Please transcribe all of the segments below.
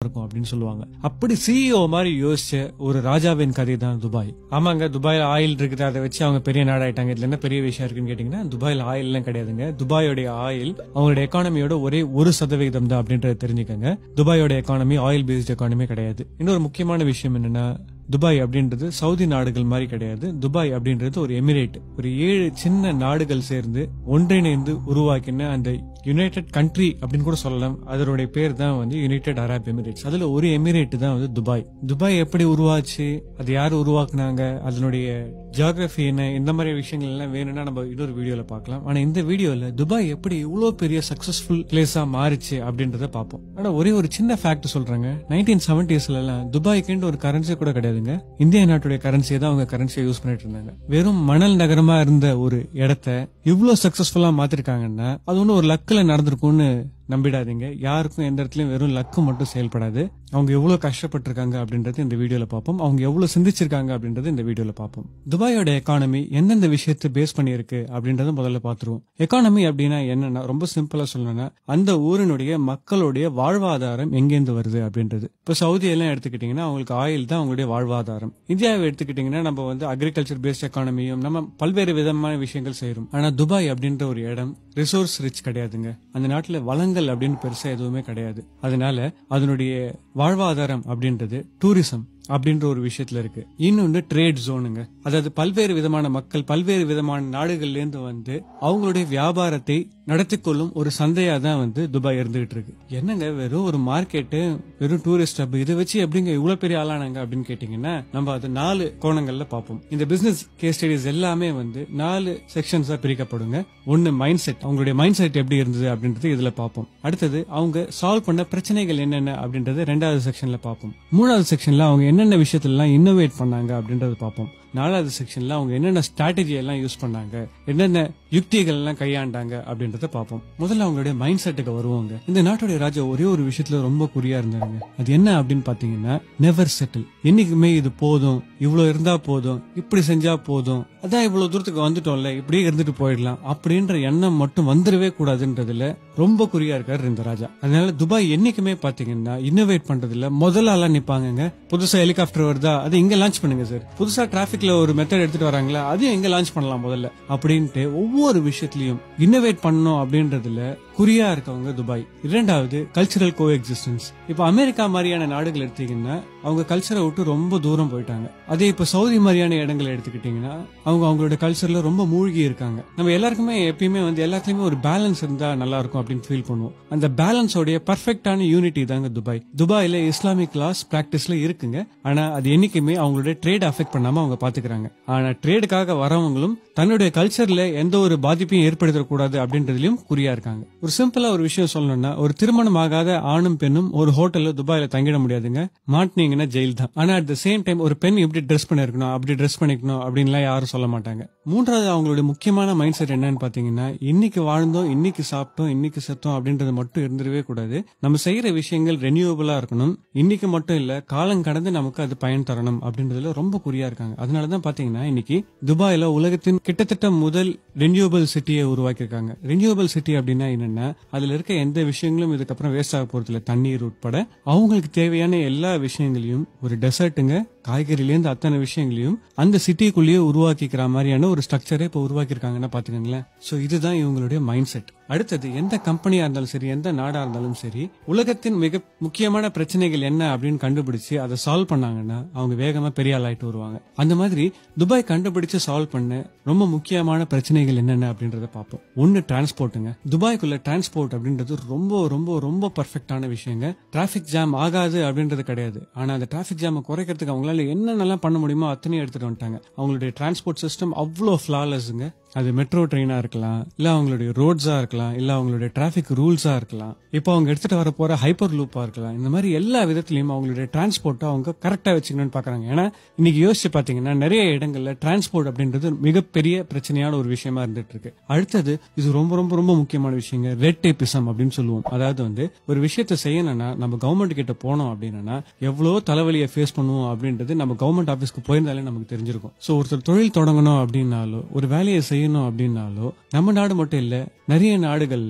இருக்கும் அப்படின்னு சொல்லுவாங்க அப்படி சிஇஓ மாதிரி யோசிச்ச ஒரு ராஜாவின் கதை தான் துபாய் ஆமாங்க துபாயில ஆயில் இருக்குது அதை வச்சு அவங்க பெரிய நாடாயிட்டாங்க இதுல என்ன பெரிய விஷயம் இருக்குன்னு கேட்டீங்கன்னா துபாயில ஆயில் எல்லாம் கிடையாதுங்க துபாயோடைய ஆயில் அவங்களுடைய எக்கானமியோட ஒரே ஒரு சதவிகிதம் தான் அப்படின்றத தெரிஞ்சுக்கங்க துபாயோட எக்கானமி ஆயில் பேஸ்ட் எக்கானமி கிடையாது இன்னொரு முக்கியமான விஷயம் என்னன்னா துபாய் அப்படின்றது சவுதி நாடுகள் மாதிரி கிடையாது துபாய் அப்படின்றது ஒரு எமிரேட் ஒரு ஏழு சின்ன நாடுகள் சேர்ந்து ஒன்றிணைந்து உருவாக்கின அந்த யுனைடெட் கண்ட்ரி அப்படின்னு கூட சொல்லலாம் அதனுடைய பேர் தான் வந்து யுனைடெட் அரப் எமிரேட்ஸ் அதுல ஒரு எமிரேட் தான் வந்து துபாய் துபாய் எப்படி உருவாச்சு அது யார் உருவாக்குனாங்க அதனுடைய ஜியாகிரபி என்ன இந்த மாதிரி விஷயங்கள் எல்லாம் வேணும்னா நம்ம இன்னொரு வீடியோல பார்க்கலாம் ஆனா இந்த வீடியோல துபாய் எப்படி இவ்வளவு பெரிய சக்சஸ்ஃபுல் பிளேஸா மாறிச்சு அப்படின்றத பார்ப்போம் ஆனா ஒரே ஒரு சின்ன ஃபேக்ட் சொல்றாங்க நைன்டீன் செவன்டிஸ்ல எல்லாம் துபாய்க்குன்னு ஒரு கரன்சி கூட கிடையாதுங்க இந்திய நாட்டுடைய கரன்சியை தான் அவங்க கரன்சியை யூஸ் பண்ணிட்டு இருந்தாங்க வெறும் மணல் நகரமா இருந்த ஒரு இடத்த இவ்வளவு சக்சஸ்ஃபுல்லா மாத்திருக்காங்கன்னா அது ஒண்ணு ஒரு லக்கில் நடந்திருக்கும்னு நம்பிடாதீங்க யாருக்கும் எந்த இடத்துலயும் வெறும் லக்கு மட்டும் செயல்படாது அவங்க எவ்வளவு கஷ்டப்பட்டிருக்காங்க அப்படின்றது இந்த வீடியோல பார்ப்போம் அவங்க எவ்வளவு சிந்திச்சிருக்காங்க அப்படின்றது இந்த வீடியோல பார்ப்போம் துபாயோட எக்கானமி எந்தெந்த விஷயத்தை பேஸ் பண்ணியிருக்கு அப்படின்றத முதல்ல பார்த்துருவோம் எக்கானமி அப்படின்னா என்னன்னா ரொம்ப சிம்பிளா சொல்லணும்னா அந்த ஊரினுடைய மக்களுடைய வாழ்வாதாரம் எங்கேருந்து வருது அப்படின்றது இப்ப சவுதி எல்லாம் எடுத்துக்கிட்டீங்கன்னா அவங்களுக்கு ஆயில் தான் அவங்களுடைய வாழ்வாதாரம் இந்தியாவை எடுத்துக்கிட்டீங்கன்னா நம்ம வந்து அக்ரிகல்ச்சர் பேஸ்ட் எக்கானமியும் நம்ம பல்வேறு விதமான விஷயங்கள் செய்யறோம் ஆனா துபாய் அப்படின்ற ஒரு இடம் ரிசோர்ஸ் ரிச் கிடையாதுங்க அந்த நாட்டுல வளங்கள் அப்படின்னு பெருசா எதுவுமே கிடையாது அதனால அதனுடைய வாழ்வாதாரம் அப்படின்றது டூரிசம் அப்படின்ற ஒரு விஷயத்துல இருக்கு இன்னொன்று ட்ரேட் ஜோனுங்க அதாவது பல்வேறு விதமான மக்கள் பல்வேறு விதமான நாடுகள்ல இருந்து வந்து அவங்களுடைய வியாபாரத்தை நடத்தி கொள்ளும் ஒரு சந்தையா தான் வந்து துபாய் இருந்துகிட்டு இருக்கு என்னங்க வெறும் ஒரு மார்க்கெட்டு வெறும் டூரிஸ்ட் ஹப் இதை வச்சு எப்படிங்க இவ்வளவு பெரிய ஆளானாங்க அப்படின்னு கேட்டீங்கன்னா நம்ம அது நாலு கோணங்கள்ல பார்ப்போம் இந்த பிசினஸ் கேஸ் ஸ்டடிஸ் எல்லாமே வந்து நாலு செக்ஷன்ஸா பிரிக்கப்படுங்க ஒன்னு மைண்ட் செட் அவங்களுடைய மைண்ட் செட் எப்படி இருந்தது அப்படின்றது இதுல பார்ப்போம் அடுத்தது அவங்க சால்வ் பண்ண பிரச்சனைகள் என்னென்ன அப்படின்றது ரெண்டாவது செக்ஷன்ல பார்ப்போம் மூணாவது செக்ஷன்ல அவங்க என்னென்ன விஷயத்துலலாம் இன்னோவேட் பண்ணாங்க அப்படின்றத பார்ப்போம் நாலாவது செக்ஷன்ல அவங்க என்னென்ன ஸ்ட்ராட்டஜி எல்லாம் யூஸ் பண்ணாங்க என்னென்ன யுக்திகள் எல்லாம் கையாண்டாங்க அப்படின்றத பார்ப்போம் முதல்ல அவங்களுடைய மைண்ட் செட்டுக்கு வருவாங்க இந்த நாட்டுடைய ராஜா ஒரே ஒரு விஷயத்துல ரொம்ப குறியா இருந்தாங்க அது என்ன அப்படின்னு பாத்தீங்கன்னா நெவர் செட்டில் என்னைக்குமே இது போதும் இவ்வளவு இருந்தா போதும் இப்படி செஞ்சா போதும் அதான் இவ்வளவு தூரத்துக்கு வந்துட்டோம்ல இப்படியே இருந்துட்டு போயிடலாம் அப்படின்ற எண்ணம் மட்டும் வந்துடவே கூடாதுன்றதுல ரொம்ப குறியா இருக்காரு இந்த ராஜா அதனால துபாய் என்னைக்குமே பாத்தீங்கன்னா இன்னோவேட் பண்றதுல முதல்ல எல்லாம் நிப்பாங்க புதுசா ஹெலிகாப்டர் வருதா அது இங்க லான்ச் பண்ணுங்க சார் புதுசா டிராபிக்ல ஒரு மெத்தட் எடுத்துட்டு வராங்களா அதையும் எங்க லான்ச் பண்ணலாம் முதல்ல அப்படின்ட்டு ஒவ்வொரு விஷயத்திலையும் இன்னோவேட் பண்ணணும் அப்படின்றதுல குறியா இருக்கவங்க துபாய் இரண்டாவது கல்ச்சரல் கோ எக்ஸிஸ்டன்ஸ் இப்ப அமெரிக்கா மாதிரியான நாடுகள் எடுத்தீங்கன்னா அவங்க கல்ச்சரை விட்டு ரொம்ப தூரம் போயிட்டாங்க அதே இப்ப சவுதி மாதிரியான இடங்களை எடுத்துக்கிட்டீங்கன்னா அவங்க அவங்களோட கல்ச்சர்ல ரொம்ப மூழ்கி இருக்காங்க நம்ம எல்லாருக்குமே எப்பயுமே வந்து எல்லாத்துலயுமே ஒரு பேலன்ஸ் இருந்தா நல்லா இருக்கும் அப்படின்னு ஃபீல் பண்ணுவோம் அந்த பேலன்ஸோடைய பர்ஃபெக்டான யூனிட்டி தாங்க துபாய் துபாயில இஸ்லாமிக் லாஸ் பிராக்டிஸ்ல இருக்குங்க ஆனா அது என்னைக்குமே அவங்களுடைய ட்ரேட் அஃபெக்ட் பண்ணாம அவங்க பாத்துக்கிறாங்க ஆனா ட்ரேடுக்காக வரவங்களும் தன்னுடைய கல்ச்சர்ல எந்த ஒரு பாதிப்பையும் ஏற்படுத்தக்கூடாது அப்படின்றதுலயும் குறியா இருக்காங்க ஒரு சிம்பிளா ஒரு விஷயம் சொல்லணும்னா ஒரு திருமணம் ஆகாத ஆணும் பெண்ணும் ஒரு ஹோட்டல்ல துபாயில தங்கிட முடியாதுங்க மாட்டினீங்கன்னா ஜெயில் தான் ஆனா அட் த சேம் டைம் ஒரு பெண் இப்படி ட்ரெஸ் பண்ணிருக்கணும் அப்படி ட்ரெஸ் பண்ணிக்கணும் அப்படின்லாம் யாரும் சொல்ல மாட்டாங்க மூன்றாவது அவங்களுடைய முக்கியமான மைண்ட் செட் என்னன்னு பாத்தீங்கன்னா இன்னைக்கு வாழ்ந்தோம் இன்னைக்கு சாப்பிட்டோம் இன்னைக்கு செத்தோம் அப்படின்றது மட்டும் இருந்துடவே கூடாது நம்ம செய்யற விஷயங்கள் ரெனியூவபிளா இருக்கணும் இன்னைக்கு மட்டும் இல்ல காலம் கடந்து நமக்கு அது பயன் தரணும் அப்படின்றதுல ரொம்ப குறியா இருக்காங்க அதனாலதான் பாத்தீங்கன்னா இன்னைக்கு துபாயில உலகத்தின் கிட்டத்தட்ட முதல் ரெனியூவபிள் சிட்டியை உருவாக்கியிருக்காங்க ரெனியூவபிள் சிட்டி அப்படின்னா என்னன்னா அதுல இருக்க எந்த விஷயங்களும் இதுக்கப்புறம் வேஸ்ட் ஆக போறது இல்ல தண்ணீர் உட்பட அவங்களுக்கு தேவையான எல்லா விஷயங்களையும் ஒரு டெசர்ட்டுங்க காய்கறிலேருந்து அத்தனை விஷயங்களையும் அந்த சிட்டிக்குள்ளேயே உருவாக்கிக்கிற மாதிரியான ஒரு ஸ்ட்ரக்சரே இப்போ உருவாக்கியிருக்காங்கன்னா பாத்துக்கோங்களேன் சோ இதுதான் இவங்களுடைய மைண்ட் செட் அடுத்தது எந்த கம்பெனியா இருந்தாலும் சரி எந்த நாடா இருந்தாலும் சரி உலகத்தின் மிக முக்கியமான பிரச்சனைகள் என்ன அப்படின்னு கண்டுபிடிச்சு அதை சால்வ் பண்ணாங்கன்னா அவங்க வேகமா பெரிய ஆள் ஆயிட்டு வருவாங்க அந்த மாதிரி துபாய் கண்டுபிடிச்சு சால்வ் பண்ண ரொம்ப முக்கியமான பிரச்சனைகள் என்னென்ன அப்படின்றத பார்ப்போம் ஒன்னு டிரான்ஸ்போர்ட்டுங்க துபாய்க்குள்ள டிரான்ஸ்போர்ட் அப்படின்றது ரொம்ப ரொம்ப ரொம்ப பர்ஃபெக்டான விஷயங்க டிராபிக் ஜாம் ஆகாது அப்படின்றது கிடையாது ஆனா அந்த டிராபிக் ஜாமை குறைக்கிறதுக்கு அவங்களால என்னென்னலாம் பண்ண முடியுமோ அத்தனையும் எடுத்துட்டு வந்துட்டாங்க அவங்களுடைய டிரான்ஸ்போர்ட் சிஸ்டம் அவ்வளோ ஃபிளாலஸ்ங்க அது மெட்ரோ ட்ரெயினா இருக்கலாம் இல்ல அவங்களுடைய ரோட்ஸா இருக்கலாம் இல்ல அவங்களுடைய டிராபிக் ரூல்ஸா இருக்கலாம் இப்போ அவங்க எடுத்துட்டு வர போற ஹைப்பர் லூப்பா இருக்கலாம் இந்த மாதிரி எல்லா விதத்திலயும் அவங்களுடைய டிரான்ஸ்போர்ட்டை அவங்க கரெக்டா வச்சுக்கணும்னு பாக்குறாங்க ஏன்னா இன்னைக்கு யோசிச்சு பாத்தீங்கன்னா நிறைய இடங்கள்ல டிரான்ஸ்போர்ட் அப்படின்றது மிகப்பெரிய பிரச்சனையான ஒரு விஷயமா இருந்துட்டு இருக்கு அடுத்தது இது ரொம்ப ரொம்ப ரொம்ப முக்கியமான விஷயங்க ரெட் டேபிசம் அப்படின்னு சொல்லுவோம் அதாவது வந்து ஒரு விஷயத்த செய்யணும்னா நம்ம கவர்மெண்ட் கிட்ட போனோம் அப்படின்னா எவ்வளவு தலைவலியை ஃபேஸ் பண்ணுவோம் அப்படின்றது நம்ம கவர்மெண்ட் ஆபீஸ்க்கு போயிருந்தாலே நமக்கு தெரிஞ்சிருக்கும் சோ ஒருத்தர் தொழில் தொடங்கணும் அப்படின்னாலோ ஒரு வேலையை செய்யணும் அப்படின்னாலோ நம்ம நாடு மட்டும் இல்ல நிறைய நாடுகள்ல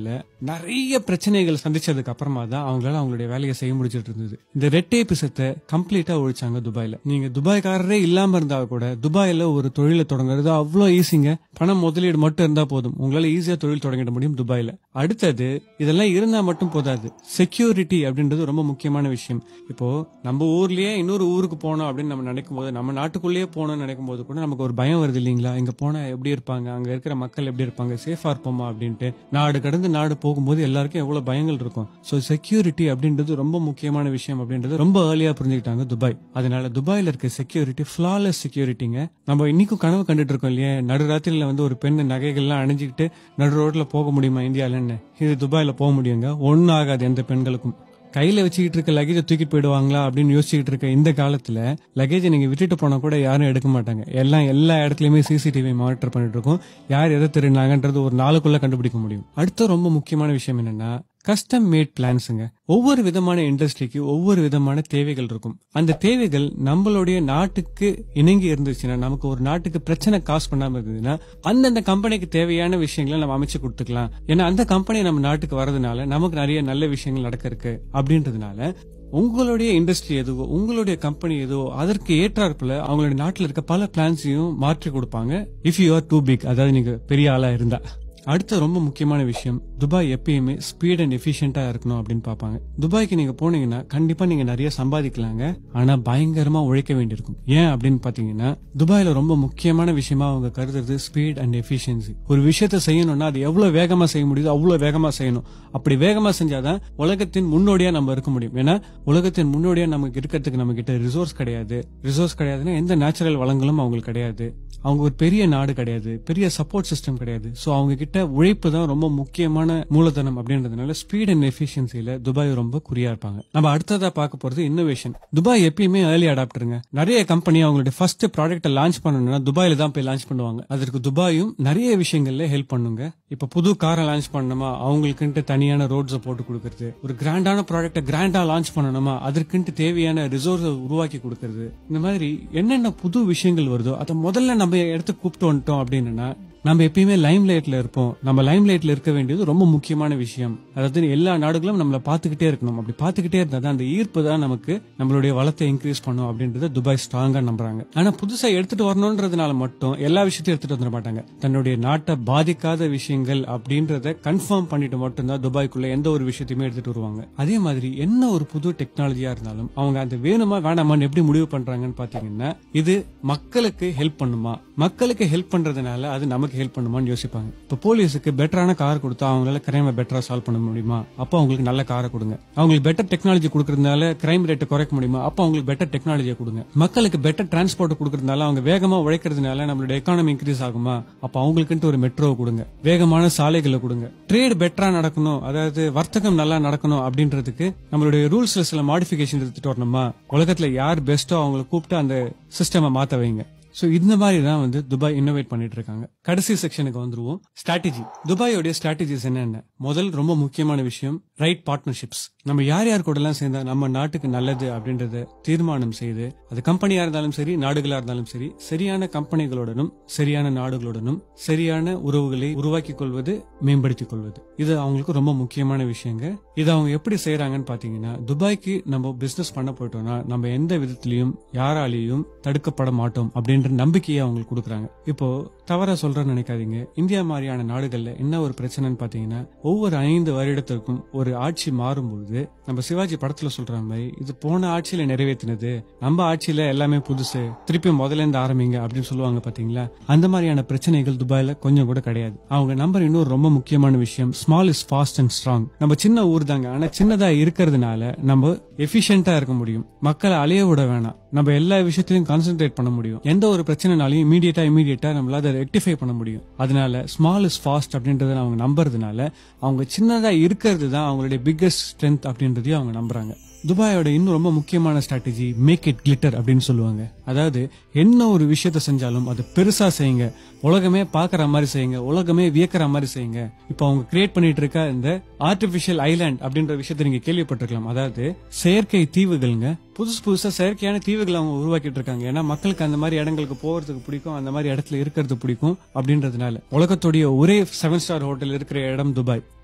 நிறைய பிரச்சனைகள் சந்திச்சதுக்கு அப்புறமா தான் அவங்களால அவங்களுடைய வேலையை செய்ய முடிச்சிட்டு இருந்தது இந்த ரெட் டேபிசத்தை கம்ப்ளீட்டா ஒழிச்சாங்க துபாயில நீங்க துபாய்க்காரரே இல்லாம இருந்தா கூட துபாயில ஒரு தொழிலை தொடங்குறது அவ்வளோ ஈஸிங்க பணம் முதலீடு மட்டும் இருந்தா போதும் உங்களால ஈஸியா தொழில் தொடங்கிட முடியும் துபாயில அடுத்தது இதெல்லாம் இருந்தா மட்டும் போதாது செக்யூரிட்டி அப்படின்றது ரொம்ப முக்கியமான விஷயம் இப்போ நம்ம ஊர்லயே இன்னொரு ஊருக்கு போனோம் அப்படின்னு நம்ம நினைக்கும் போது நம்ம நாட்டுக்குள்ளேயே போகணும்னு நினைக்கும் போது கூட நமக்கு ஒரு பயம் வருது இல்லைங்களா இங்க போனா எப்படி இருப்பாங்க அங்க இருக்கிற மக்கள் எப்படி இருப்பாங்க சேஃபா இருப்போமா அப்படின்ட்டு நாடு கடந்து நாடு போகும்போது எல்லாருக்கும் எவ்வளவு பயங்கள் இருக்கும் சோ செக்யூரிட்டி அப்படின்றது ரொம்ப முக்கியமான விஷயம் அப்படின்றது ரொம்ப ஏர்லியா புரிஞ்சுக்கிட்டாங்க துபாய் அதனால துபாயில இருக்க செக்யூரிட்டி ஃபிளாலெஸ் செக்யூரிட்டிங்க நம்ம இன்னைக்கும் கனவு கண்டுட்டு இருக்கோம் இல்லையா நடுராத்திரியில வந்து ஒரு பெண் நகைகள்லாம் அணிஞ்சுக்கிட்டு நடு ரோட்ல போக முடியுமா இந்தியாலன்னு இது துபாயில போக முடியுங்க ஒன்னும் ஆகாது எந்த பெண்களுக்கும் கையில வச்சுக்கிட்டு இருக்க லக்கேஜை தூக்கிட்டு போயிடுவாங்களா அப்படின்னு யோசிச்சுக்கிட்டு இருக்க இந்த காலத்துல லக்கேஜை நீங்க விட்டுட்டு போனா கூட யாரும் எடுக்க மாட்டாங்க எல்லாம் எல்லா இடத்துலயுமே சிசிடிவி மானிட்டர் பண்ணிட்டு இருக்கோம் யார் எதை திருநாங்கன்றது ஒரு நாளுக்குள்ள கண்டுபிடிக்க முடியும் அடுத்த ரொம்ப முக்கியமான விஷயம் என்னன்னா கஸ்டம் மேட் பிளான்ஸுங்க ஒவ்வொரு விதமான இண்டஸ்ட்ரிக்கு ஒவ்வொரு விதமான தேவைகள் இருக்கும் அந்த தேவைகள் நம்மளுடைய நாட்டுக்கு இணங்கி இருந்துச்சுன்னா நமக்கு ஒரு நாட்டுக்கு பிரச்சனை காசு பண்ணாம இருந்ததுன்னா அந்தந்த கம்பெனிக்கு தேவையான விஷயங்களை நம்ம அமைச்சு கொடுத்துக்கலாம் ஏன்னா அந்த கம்பெனி நம்ம நாட்டுக்கு வரதுனால நமக்கு நிறைய நல்ல விஷயங்கள் நடக்க இருக்கு அப்படின்றதுனால உங்களுடைய இண்டஸ்ட்ரி எதுவோ உங்களுடைய கம்பெனி எதுவோ அதற்கு ஏற்றாற்புல அவங்களுடைய நாட்டில் இருக்க பல பிளான்ஸையும் மாற்றி கொடுப்பாங்க if you are too big அதாவது நீங்க பெரிய ஆளா இருந்தா அடுத்த ரொம்ப முக்கியமான விஷயம் துபாய் எப்பயுமே ஸ்பீட் அண்ட் எஃபிஷியன்டா இருக்கணும் அப்படின்னு பார்ப்பாங்க துபாய்க்கு நீங்க போனீங்கன்னா கண்டிப்பா நீங்க நிறைய சம்பாதிக்கலாங்க ஆனா பயங்கரமா உழைக்க வேண்டியிருக்கும் ஏன் அப்படின்னு பாத்தீங்கன்னா துபாயில ரொம்ப முக்கியமான விஷயமா அவங்க கருதுறது ஸ்பீட் அண்ட் எஃபிஷியன்சி ஒரு விஷயத்த செய்யணும்னா அது எவ்வளவு வேகமா செய்ய முடியுதோ அவ்வளவு வேகமா செய்யணும் அப்படி வேகமா செஞ்சாதான் உலகத்தின் முன்னோடியா நம்ம இருக்க முடியும் ஏன்னா உலகத்தின் முன்னோடியா நமக்கு இருக்கிறதுக்கு நம்ம கிட்ட ரிசோர்ஸ் கிடையாது ரிசோர்ஸ் கிடையாதுன்னா எந்த நேச்சுரல் வளங்களும் அவங்களுக்கு கிடையாது அவங்க ஒரு பெரிய நாடு கிடையாது பெரிய சப்போர்ட் சிஸ்டம் கிடையாது சோ அவங்க கிட்ட உழைப்பு தான் ரொம்ப முக்கியமான மூலதனம் அப்படின்றதுனால ஸ்பீட் அண்ட் எஃபிஷியன்சில துபாய் ரொம்ப குறியா இருப்பாங்க நம்ம அடுத்ததா பார்க்க போறது இன்னோவேஷன் துபாய் எப்பயுமே ஏர்லி அடாப்டருங்க நிறைய கம்பெனி அவங்களுடைய ஃபர்ஸ்ட் ப்ராடக்ட்டை லான்ச் பண்ணணும்னா துபாயில தான் போய் லான்ச் பண்ணுவாங்க அதற்கு துபாயும் நிறைய விஷயங்கள்ல ஹெல்ப் பண்ணுங்க இப்ப புது காரை லான்ச் பண்ணணுமா அவங்களுக்குன்ட்டு தனியான ரோட்ஸை போட்டு கொடுக்கறது ஒரு கிராண்டான ப்ராடக்ட்டை கிராண்டா லான்ச் பண்ணணுமா அதற்குன்ட்டு தேவையான ரிசோர்ஸை உருவாக்கி கொடுக்கறது இந்த மாதிரி என்னென்ன புது விஷயங்கள் வருதோ அதை முதல்ல நம்ம இடத்துக்கு கூப்பிட்டு வந்துட்டோம் அப்படின்னா நம்ம எப்பயுமே லைம் லைட்ல இருப்போம் நம்ம லைம் லைட்ல இருக்க வேண்டியது ரொம்ப முக்கியமான விஷயம் அதாவது எல்லா நாடுகளும் நம்மள பாத்துக்கிட்டே இருக்கணும் அப்படி பாத்துக்கிட்டே இருந்தா தான் அந்த ஈர்ப்பு தான் நமக்கு நம்மளுடைய வளத்தை இன்க்ரீஸ் பண்ணும் அப்படின்றத துபாய் ஸ்ட்ராங்கா நம்புறாங்க ஆனா புதுசா எடுத்துட்டு வரணும்ன்றதுனால மட்டும் எல்லா விஷயத்தையும் எடுத்துட்டு வந்துட மாட்டாங்க தன்னுடைய நாட்டை பாதிக்காத விஷயங்கள் அப்படின்றத கன்ஃபார்ம் பண்ணிட்டு மட்டும்தான் துபாய்க்குள்ள எந்த ஒரு விஷயத்தையுமே எடுத்துட்டு வருவாங்க அதே மாதிரி என்ன ஒரு புது டெக்னாலஜியா இருந்தாலும் அவங்க அந்த வேணுமா வேணாமான்னு எப்படி முடிவு பண்றாங்கன்னு பாத்தீங்கன்னா இது மக்களுக்கு ஹெல்ப் பண்ணுமா மக்களுக்கு ஹெல்ப் பண்றதுனால அது நமக்கு ஹெல்ப் பண்ணுமான்னு யோசிப்பாங்க இப்போ போலீஸுக்கு பெட்டரான கார் கொடுத்தா அவங்களால கிரைமை பெட்டரா சால்வ் பண்ண முடியுமா அப்போ அவங்களுக்கு நல்ல காரை கொடுங்க அவங்களுக்கு பெட்டர் டெக்னாலஜி கொடுக்கறதுனால கிரைம் ரேட்டை குறைக்க முடியுமா அப்போ அவங்களுக்கு பெட்டர் டெக்னாலஜியை கொடுங்க மக்களுக்கு பெட்டர் டிரான்ஸ்போர்ட் கொடுக்கறதுனால அவங்க வேகமா உழைக்கிறதுனால நம்மளோட எக்கானமி இன்க்ரீஸ் ஆகுமா அப்போ அவங்களுக்குன்ட்டு ஒரு மெட்ரோ கொடுங்க வேகமான சாலைகளை கொடுங்க ட்ரேட் பெட்டரா நடக்கணும் அதாவது வர்த்தகம் நல்லா நடக்கணும் அப்படின்றதுக்கு நம்மளுடைய ரூல்ஸ்ல சில மாடிஃபிகேஷன் எடுத்துட்டு வரணுமா உலகத்துல யார் பெஸ்டோ அவங்களை கூப்பிட்டு அந்த சிஸ்டமை மாத்த வைங்க சோ இந்த மாதிரி தான் வந்து துபாய் இன்னோவேட் பண்ணிட்டு இருக்காங்க கடைசி செக்ஷனுக்கு வந்துருவோம் ஸ்ட்ராட்டஜி துபாயோடைய ஸ்ட்ராட்டஜிஸ் என்னென்ன முதல் ரொம்ப முக்கியமான விஷயம் ரைட் பார்ட்னர்ஷிப்ஸ் நம்ம யார் யார் கூட எல்லாம் சேர்ந்தா நம்ம நாட்டுக்கு நல்லது அப்படின்றத தீர்மானம் செய்து அது கம்பெனியா இருந்தாலும் சரி நாடுகளா இருந்தாலும் சரி சரியான கம்பெனிகளுடனும் சரியான நாடுகளுடனும் சரியான உறவுகளை உருவாக்கி கொள்வது மேம்படுத்திக் கொள்வது இது அவங்களுக்கு ரொம்ப முக்கியமான விஷயங்க இது அவங்க எப்படி செய்யறாங்கன்னு பாத்தீங்கன்னா துபாய்க்கு நம்ம பிசினஸ் பண்ண போயிட்டோம்னா நம்ம எந்த விதத்திலையும் யாராலையும் தடுக்கப்பட மாட்டோம் அப்படின்ற நம்பிக்கையை அவங்களுக்கு கொடுக்குறாங்க இப்போ தவறா சொல்றேன்னு நினைக்காதீங்க இந்தியா மாதிரியான நாடுகள்ல என்ன ஒரு பிரச்சனைன்னு பாத்தீங்கன்னா ஒவ்வொரு ஐந்து வருடத்திற்கும் ஒரு ஆட்சி மாறும்பொழுது நம்ம சிவாஜி படத்துல சொல்ற மாதிரி இது போன ஆட்சியில நிறைவேற்றினது நம்ம ஆட்சியில எல்லாமே புதுசு திருப்பி முதல்ல இருந்து ஆரம்பிங்க அப்படின்னு சொல்லுவாங்க பாத்தீங்களா அந்த மாதிரியான பிரச்சனைகள் துபாயில கொஞ்சம் கூட கிடையாது அவங்க நம்பர் இன்னொரு ரொம்ப முக்கியமான விஷயம் small is fast and strong நம்ம சின்ன ஊர் தாங்க ஆனா சின்னதா இருக்கிறதுனால நம்ம எஃபிஷியன்டா இருக்க முடியும் மக்களை அலைய விட வேணாம் நம்ம எல்லா விஷயத்திலையும் கான்சென்ட்ரேட் பண்ண முடியும் எந்த ஒரு பிரச்சனைனாலையும் இமீடியட்டா இமீடியட்டா நம்மளால அதை ரெக்டிஃபை பண்ண முடியும் அதனால ஸ்மால் இஸ் ஃபாஸ்ட் அப்படின்றத அவங்க நம்புறதுனால அவங்க சின்னதா இருக்கிறது தான் அவங்களுடைய பிக்கஸ்ட் ஸ்ட்ரென்த் அப்படின்றதையும் அவங்க நம்புறாங்க துபாயோட இன்னும் ரொம்ப முக்கியமான ஸ்ட்ராட்டஜி மேக் இட் கிளிட்டர் அப்படின்னு சொல்லுவாங்க அதாவது என்ன ஒரு விஷயத்த செஞ்சாலும் அதை பெருசா செய்யுங்க உலகமே பாக்குற மாதிரி செய்யுங்க உலகமே வியக்கிற மாதிரி செய்யுங்க இப்போ அவங்க கிரியேட் பண்ணிட்டு இருக்க இந்த ஆர்டிபிஷியல் ஐலாண்ட் அப்படின்ற விஷயத்த நீங்க கேள்விப்பட்டிருக்கலாம் அதாவது செயற்கை தீவுகள்ங்க புதுசு புதுசா செயற்கையான தீவுகளை அவங்க உருவாக்கிட்டு இருக்காங்க ஏன்னா மக்களுக்கு அந்த மாதிரி இடங்களுக்கு போறதுக்கு பிடிக்கும் அந்த மாதிரி இடத்துல இருக்கிறது பிடிக்கும் அப்படின்றதுனால உலகத்துடைய ஒரே செவன் ஸ்டார் ஹோட்டல் இருக்கிற இடம் துபாய்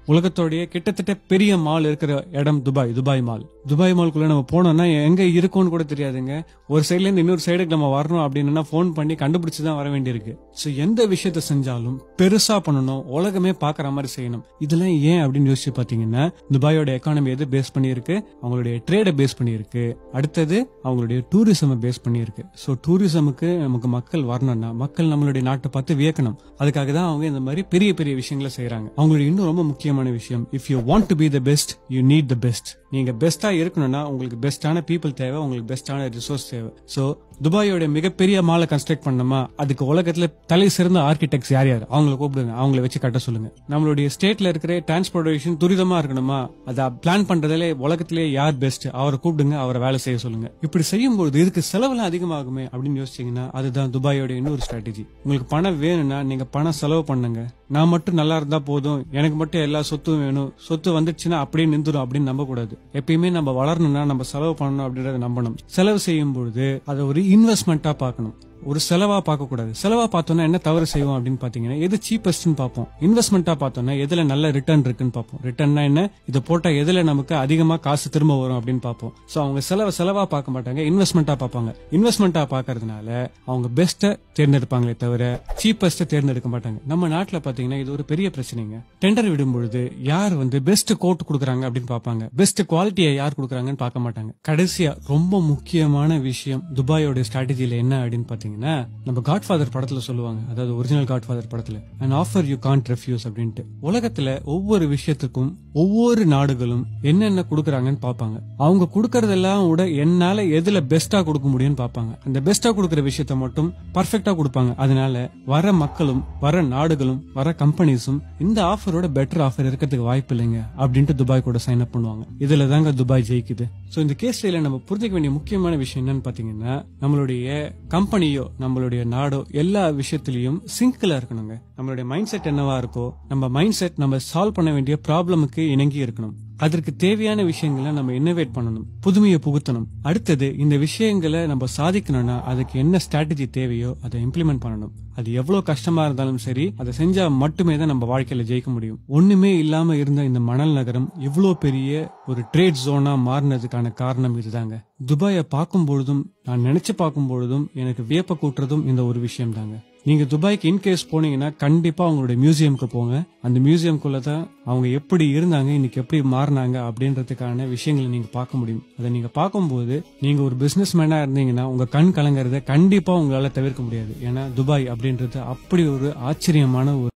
உலகத்தோடைய கிட்டத்தட்ட பெரிய மால் இருக்கிற இடம் துபாய் துபாய் மால் துபாய் மால்குள்ள நம்ம போனோம்னா எங்க இருக்கோம்னு கூட தெரியாதுங்க ஒரு சைடுல இருந்து இன்னொரு சைடுக்கு நம்ம வரணும் அப்படின்னா ஃபோன் பண்ணி கண்டுபிடிச்சு தான் வர வேண்டியிருக்கு சோ எந்த விஷயத்த செஞ்சாலும் பெருசா பண்ணணும் உலகமே பாக்குற மாதிரி செய்யணும் இதெல்லாம் ஏன் அப்படின்னு யோசிச்சு பாத்தீங்கன்னா துபாயோட எக்கானமி எது பேஸ் பண்ணியிருக்கு அவங்களுடைய ட்ரேடை பேஸ் பண்ணியிருக்கு அடுத்தது அவங்களுடைய டூரிசம் பேஸ் பண்ணியிருக்கு ஸோ டூரிசமுக்கு நமக்கு மக்கள் வரணும்னா மக்கள் நம்மளுடைய நாட்டை பார்த்து வியக்கணும் அதுக்காக தான் அவங்க இந்த மாதிரி பெரிய பெரிய விஷயங்களை செய்யறாங்க அவங்களுடைய இன்னும் ரொம்ப முக்கியமான விஷயம் if you want to be the best you need the best நீங்க பெஸ்டா இருக்கணும்னா உங்களுக்கு பெஸ்டான பீப்புள் தேவை உங்களுக்கு பெஸ்டான ரிசோர்ஸ் தேவை ஸோ துபாயோட மிகப்பெரிய மாலை கன்ஸ்ட்ரக்ட் பண்ணணுமா அதுக்கு உலகத்துல தலை சிறந்த ஆர்கிடெக்ட்ஸ் யார் யார் அவங்கள கூப்பிடுங்க அவங்கள வச்சு கட்ட சொல்லுங்க நம்மளுடைய ஸ்டேட்ல இருக்கிற டிரான்ஸ்போர்டேஷன் துரிதமா இருக்கணுமா அதை பிளான் பண்றதுல உலகத்திலே யார் பெஸ்ட் அவரை கூப்பிடுங்க அவரை வேலை செய்ய சொல்லுங்க இப்படி செய்யும்போது இதுக்கு செலவுலாம் அதிகமாகுமே அப்படின்னு யோசிச்சீங்கன்னா அதுதான் துபாயோட இன்னொரு ஸ்ட்ராட்டஜி உங்களுக்கு பணம் வேணும்னா நீங்க பணம் செலவு பண்ணுங்க நான் மட்டும் நல்லா இருந்தா போதும் எனக்கு மட்டும் எல்லா சொத்தும் வேணும் சொத்து வந்துடுச்சுன்னா அப்படியே நின்றுடும் அப்படின்னு நம்ப கூடாது எப்பயுமே நம்ம வளரணும்னா நம்ம செலவு பண்ணணும் அப்படின்றத நம்பணும் செலவு செய்யும் பொழுது அதை ஒரு இன்வெஸ்ட்மெண்ட்டா பார்க்கணும் ஒரு செலவா பார்க்க கூடாது செலவா பார்த்தோம்னா என்ன தவறு செய்வோம் அப்படின்னு பாத்தீங்கன்னா எது சீப்பஸ்ட்னு பார்ப்போம் இன்வெஸ்ட்மெண்ட்டா பார்த்தோம்னா எதுல நல்ல ரிட்டர்ன் இருக்குன்னு பார்ப்போம் ரிட்டர்ன்னா என்ன இதை போட்டா எதுல நமக்கு அதிகமா காசு திரும்ப வரும் அப்படின்னு பார்ப்போம் சோ அவங்க செலவை செலவா பார்க்க மாட்டாங்க இன்வெஸ்ட்மெண்ட்டா பார்ப்பாங்க இன்வெஸ்ட்மெண்ட்டா பார்க்கறதுனால அவங்க பெஸ்ட்டை தேர்ந்தெடுப்பாங்களே தவிர சீப்பஸ்ட்டை தேர்ந்தெடுக்க மாட்டாங்க நம்ம நாட்டுல பாத்தீங்கன்னா இது ஒரு பெரிய பிரச்சனைங்க டெண்டர் விடும் பொழுது யார் வந்து பெஸ்ட் கோட் கொடுக்குறாங்க அப்படின்னு பார்ப்பாங்க பெஸ்ட் குவாலிட்டியை யார் கொடுக்குறாங்கன்னு பார்க்க மாட்டாங்க கடைசியா ரொம்ப முக்கியமான விஷயம் துபாயோட ஸ்ட்ராட்டஜில என்ன அப்படின்னு பாத்தீங்கன்னா நம்ம காட்ஃபாதர் படத்துல சொல்லுவாங்க அதாவது ஒரிஜினல் காட்ஃபாதர் படத்துல an offer you can't refuse அப்படின்ட்டு உலகத்துல ஒவ்வொரு விஷயத்துக்கும் ஒவ்வொரு நாடுகளும் என்னென்ன கொடுக்குறாங்கன்னு பார்ப்பாங்க அவங்க கொடுக்கறதெல்லாம் விட என்னால எதுல பெஸ்டா கொடுக்க முடியும்னு பார்ப்பாங்க அந்த பெஸ்டா கொடுக்குற விஷயத்த மட்டும் பர்ஃபெக்டா கொடுப்பாங்க அதனால வர மக்களும் வர நாடுகளும் வர கம்பெனிஸும் இந்த ஆஃபரோட பெட்டர் ஆஃபர் இருக்கிறதுக்கு வாய்ப்பு இல்லைங்க அப்படின்ட்டு துபாய் கூட சைன் அப் பண்ணுவாங்க இதுல தாங்க துபாய் ஜெயிக்குது சோ இந்த கேஸ்ல நம்ம புரிஞ்சுக்க வேண்டிய முக்கியமான விஷயம் என்னன்னு பாத்தீங்கன்னா நம்மளுடைய கம்பெனியோ நம்மளுடைய நாடோ எல்லா விஷயத்திலயும் சிங்க்ல இருக்கணுங்க நம்மளுடைய மைண்ட் செட் என்னவா இருக்கோ நம்ம மைண்ட் செட் நம்ம சால்வ் பண்ண வேண்டிய ப்ராப்ளமுக்கு இணங்கி இருக்கணும் அதற்கு தேவையான விஷயங்களை நம்ம இன்னோவேட் பண்ணணும் புதுமையை புகுத்தணும் அடுத்தது இந்த விஷயங்களை நம்ம சாதிக்கணும்னா அதுக்கு என்ன ஸ்ட்ராட்டஜி தேவையோ அதை இம்ப்ளிமெண்ட் பண்ணணும் அது எவ்வளவு கஷ்டமா இருந்தாலும் சரி அதை செஞ்சா மட்டுமே தான் நம்ம வாழ்க்கையில ஜெயிக்க முடியும் ஒண்ணுமே இல்லாம இருந்த இந்த மணல் நகரம் இவ்வளோ பெரிய ஒரு ட்ரேட் ஜோனா மாறினதுக்கான காரணம் இதுதாங்க துபாயை பார்க்கும் பொழுதும் நான் நினைச்சு பார்க்கும் பொழுதும் எனக்கு வியப்ப கூட்டுறதும் இந்த ஒரு விஷயம் தாங்க நீங்க துபாய்க்கு இன்கேஸ் போனீங்கன்னா கண்டிப்பா அவங்களுடைய மியூசியம்க்கு போங்க அந்த மியூசியம்குள்ள தான் அவங்க எப்படி இருந்தாங்க இன்னைக்கு எப்படி மாறினாங்க அப்படின்றதுக்கான விஷயங்களை நீங்க பார்க்க முடியும் அதை நீங்க பார்க்கும்போது நீங்க ஒரு பிசினஸ் மேனா இருந்தீங்கன்னா உங்க கண் கலங்கறத கண்டிப்பா உங்களால தவிர்க்க முடியாது ஏன்னா துபாய் அப்படின்றது அப்படி ஒரு ஆச்சரியமான ஒரு